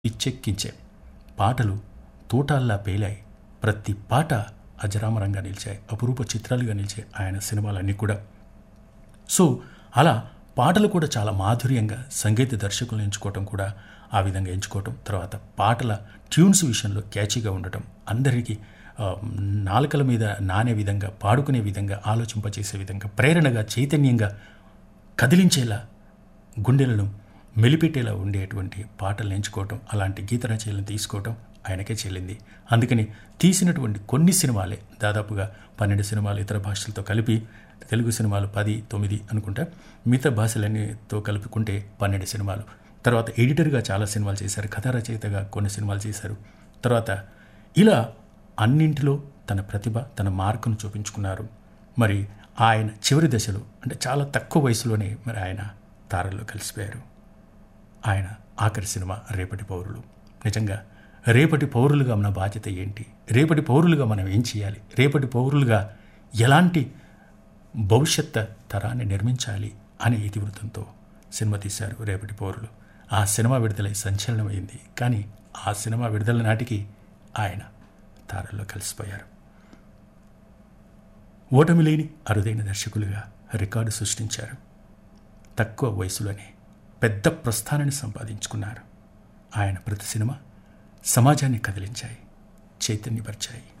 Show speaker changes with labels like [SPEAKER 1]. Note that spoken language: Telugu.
[SPEAKER 1] పిచ్చెక్కించాయి పాటలు తూటాల్లా పేలాయి ప్రతి పాట అజరామరంగా నిలిచాయి అపురూప చిత్రాలుగా నిలిచాయి ఆయన సినిమాలన్నీ కూడా సో అలా పాటలు కూడా చాలా మాధుర్యంగా సంగీత దర్శకులను ఎంచుకోవటం కూడా ఆ విధంగా ఎంచుకోవటం తర్వాత పాటల ట్యూన్స్ విషయంలో క్యాచీగా ఉండటం అందరికీ ఆ, నాలుకల మీద నానే విధంగా పాడుకునే విధంగా ఆలోచింపచేసే విధంగా ప్రేరణగా చైతన్యంగా కదిలించేలా గుండెలను మెలిపెట్టేలా ఉండేటువంటి పాటలు ఎంచుకోవటం అలాంటి గీత రచనలను తీసుకోవటం ఆయనకే చెల్లింది అందుకని తీసినటువంటి కొన్ని సినిమాలే దాదాపుగా పన్నెండు సినిమాలు ఇతర భాషలతో కలిపి తెలుగు సినిమాలు పది తొమ్మిది అనుకుంటా మిగతా భాషలన్నీతో కలుపుకుంటే పన్నెండు సినిమాలు తర్వాత ఎడిటర్గా చాలా సినిమాలు చేశారు కథా రచయితగా కొన్ని సినిమాలు చేశారు తర్వాత ఇలా అన్నింటిలో తన ప్రతిభ తన మార్కును చూపించుకున్నారు మరి ఆయన చివరి దశలో అంటే చాలా తక్కువ వయసులోనే మరి ఆయన తారల్లో కలిసిపోయారు ఆయన ఆఖరి సినిమా రేపటి పౌరులు నిజంగా రేపటి పౌరులుగా మన బాధ్యత ఏంటి రేపటి పౌరులుగా మనం ఏం చేయాలి రేపటి పౌరులుగా ఎలాంటి భవిష్యత్ తరాన్ని నిర్మించాలి అనే ఇతివృత్తంతో సినిమా తీశారు రేపటి పౌరులు ఆ సినిమా విడుదలై సంచలనమైంది కానీ ఆ సినిమా విడుదల నాటికి ఆయన తారల్లో కలిసిపోయారు ఓటమి లేని అరుదైన దర్శకులుగా రికార్డు సృష్టించారు తక్కువ వయసులోనే పెద్ద ప్రస్థానాన్ని సంపాదించుకున్నారు ఆయన ప్రతి సినిమా సమాజాన్ని కదిలించాయి చైతన్యపరిచాయి